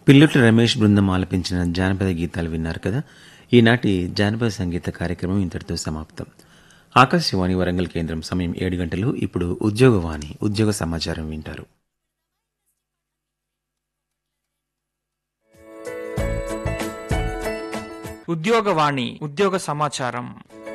పిల్లుట్ల రమేష్ బృందం ఆలపించిన జానపద గీతాలు విన్నారు కదా ఈనాటి జానపద సంగీత కార్యక్రమం ఇంతటితో సమాప్తం ఆకాశవాణి వరంగల్ కేంద్రం సమయం ఏడు గంటలు ఇప్పుడు ఉద్యోగవాణి ఉద్యోగ సమాచారం వింటారు ఉద్యోగవాణి ఉద్యోగ సమాచారం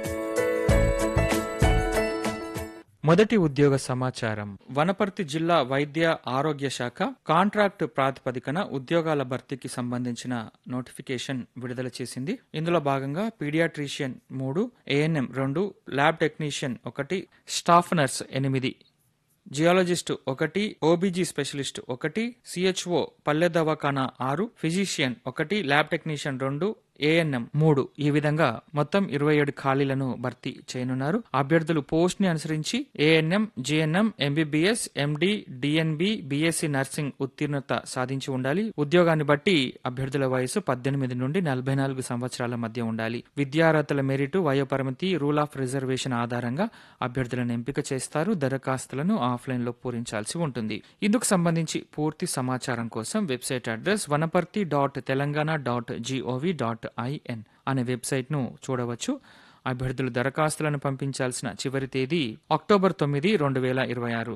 మొదటి ఉద్యోగ సమాచారం వనపర్తి జిల్లా వైద్య ఆరోగ్య శాఖ కాంట్రాక్ట్ ప్రాతిపదికన ఉద్యోగాల భర్తీకి సంబంధించిన నోటిఫికేషన్ విడుదల చేసింది ఇందులో భాగంగా పీడియాట్రిషియన్ మూడు ఏఎన్ఎం రెండు ల్యాబ్ టెక్నీషియన్ ఒకటి స్టాఫ్ నర్స్ ఎనిమిది జియాలజిస్ట్ ఒకటి ఓబీజీ స్పెషలిస్ట్ ఒకటి సిహెచ్ఓ పల్లె దవాఖానా ఆరు ఫిజిషియన్ ఒకటి ల్యాబ్ టెక్నీషియన్ రెండు ఏఎన్ఎం మూడు ఈ విధంగా మొత్తం ఇరవై ఏడు ఖాళీలను భర్తీ చేయనున్నారు అభ్యర్థులు పోస్ట్ ని అనుసరించి ANM GNM MBBS MD DNB BSc nursing ఉత్తీర్ణత సాధించి ఉండాలి ఉద్యోగాన్ని బట్టి అభ్యర్థుల వయసు పద్దెనిమిది నుండి నలభై నాలుగు సంవత్సరాల మధ్య ఉండాలి విద్యార్హతల మెరిటు వయోపరిమితి రూల్ ఆఫ్ రిజర్వేషన్ ఆధారంగా అభ్యర్థులను ఎంపిక చేస్తారు దరఖాస్తులను ఆఫ్లైన్ లో పూరించాల్సి ఉంటుంది ఇందుకు సంబంధించి పూర్తి సమాచారం కోసం website address Wanaparthy dot Telangana dot G O V dot I N అనే వెబ్సైట్ ను చూడవచ్చు అభ్యర్థులు దరఖాస్తులను పంపించాల్సిన చివరి తేదీ అక్టోబర్ తొమ్మిది రెండు వేల ఇరవై ఆరు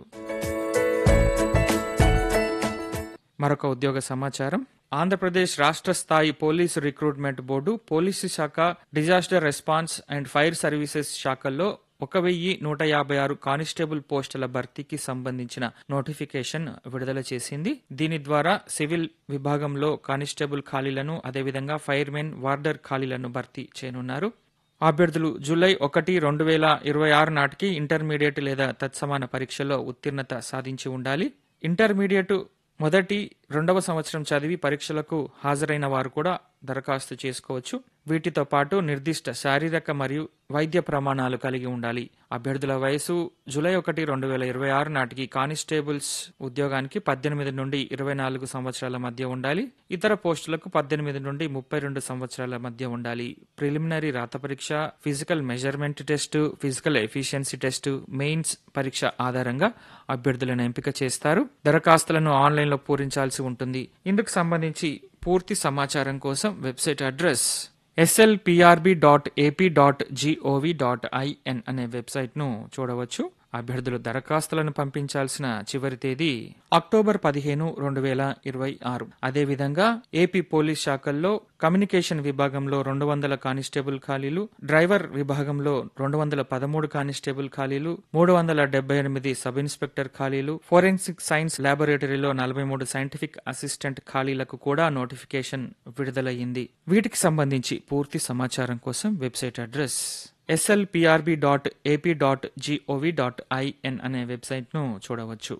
మరొక ఉద్యోగ సమాచారం ఆంధ్రప్రదేశ్ రాష్ట్ర స్థాయి పోలీసు రిక్రూట్మెంట్ బోర్డు పోలీసు శాఖ disaster response and fire services శాఖల్లో ఒక వెయ్యి నూట యాభై ఆరు కానిస్టేబుల్ పోస్టుల భర్తీకి సంబంధించిన నోటిఫికేషన్ విడుదల చేసింది దీని ద్వారా సివిల్ విభాగంలో కానిస్టేబుల్ ఖాళీలను అదేవిధంగా ఫైర్మెన్ వార్డర్ ఖాళీలను భర్తీ చేయనున్నారు అభ్యర్థులు జూలై ఒకటి రెండు వేల ఇరవై ఆరు నాటికి ఇంటర్మీడియట్ లేదా తత్సమాన పరీక్షలో ఉత్తీర్ణత సాధించి ఉండాలి ఇంటర్మీడియట్ మొదటి రెండవ సంవత్సరం చదివి పరీక్షలకు హాజరైన వారు కూడా దరఖాస్తు చేసుకోవచ్చు వీటితో పాటు నిర్దిష్ట శారీరక మరియు వైద్య ప్రమాణాలు కలిగి ఉండాలి అభ్యర్థుల వయసు జూలై ఒకటి రెండు వేల ఇరవై ఆరు నాటికి కానిస్టేబుల్స్ ఉద్యోగానికి పద్దెనిమిది నుండి ఇరవై నాలుగు సంవత్సరాల మధ్య ఉండాలి ఇతర పోస్టులకు పద్దెనిమిది నుండి ముప్పై రెండు సంవత్సరాల మధ్య ఉండాలి ప్రిలిమినరీ రాత పరీక్ష physical measurement test physical efficiency test mains పరీక్ష ఆధారంగా అభ్యర్థులను ఎంపిక చేస్తారు దరఖాస్తులను ఆన్లైన్లో పూరించాల్సి ఉంటుంది ఇందుకు సంబంధించి పూర్తి సమాచారం కోసం website address SLPRB dot AP dot G O V dot I N అనే వెబ్సైట్ను చూడవచ్చు అభ్యర్థులు దరఖాస్తులను పంపించాల్సిన చివరి తేదీ అక్టోబర్ పదిహేను రెండు వేల ఇరవై ఆరు అదేవిధంగా ఏపీ పోలీస్ శాఖల్లో కమ్యూనికేషన్ విభాగంలో రెండు వందల కానిస్టేబుల్ ఖాళీలు డ్రైవర్ విభాగంలో రెండు వందల పదమూడు కానిస్టేబుల్ ఖాళీలు మూడు వందల డెబ్బై ఎనిమిది సబ్ ఇన్స్పెక్టర్ ఖాళీలు ఫోరెన్సిక్ సైన్స్ ల్యాబొరేటరీలో నలభై మూడు సైంటిఫిక్ అసిస్టెంట్ ఖాళీలకు కూడా నోటిఫికేషన్ విడుదలయ్యింది వీటికి సంబంధించి పూర్తి సమాచారం కోసం website address SLPRB dot AP dot G O V dot I N అనే వెబ్సైట్ను చూడవచ్చు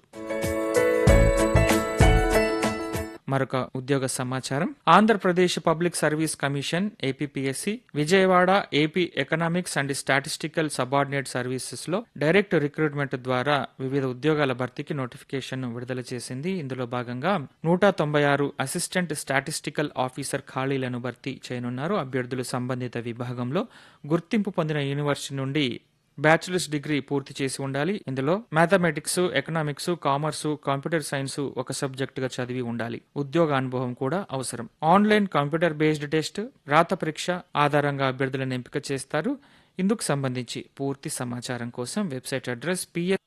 మరొక ఉద్యోగ సమాచారం Andhra Pradesh public service commission APPSC Vijayawada AP economics and statistical subordinate services లో డైరెక్ట్ రిక్రూట్మెంట్ ద్వారా వివిధ ఉద్యోగాల భర్తీకి నోటిఫికేషన్ విడుదల చేసింది ఇందులో భాగంగా నూట తొంభై ఆరు అసిస్టెంట్ స్టాటిస్టికల్ ఆఫీసర్ ఖాళీలను భర్తీ చేయనున్నారు అభ్యర్థులు సంబంధిత విభాగంలో గుర్తింపు పొందిన యూనివర్సిటీ నుండి బ్యాచిలర్స్ డిగ్రీ పూర్తి చేసి ఉండాలి ఇందులో mathematics economics commerce computer science ఒక సబ్జెక్ట్ గా చదివి ఉండాలి ఉద్యోగ అనుభవం కూడా అవసరం ఆన్లైన్ కంప్యూటర్ బేస్డ్ టెస్ట్ రాత పరీక్ష ఆధారంగా అభ్యర్థులను ఎంపిక చేస్తారు ఇందుకు సంబంధించి పూర్తి సమాచారం కోసం website address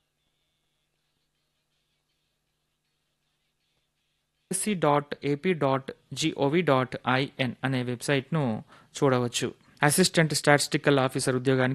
PSC dot AP dot G O V dot I N అనే వెబ్సైట్ను చూడవచ్చు అసిస్టెంట్ స్టాటిస్టికల్ ఆఫీసర్ ఉద్యోగానికి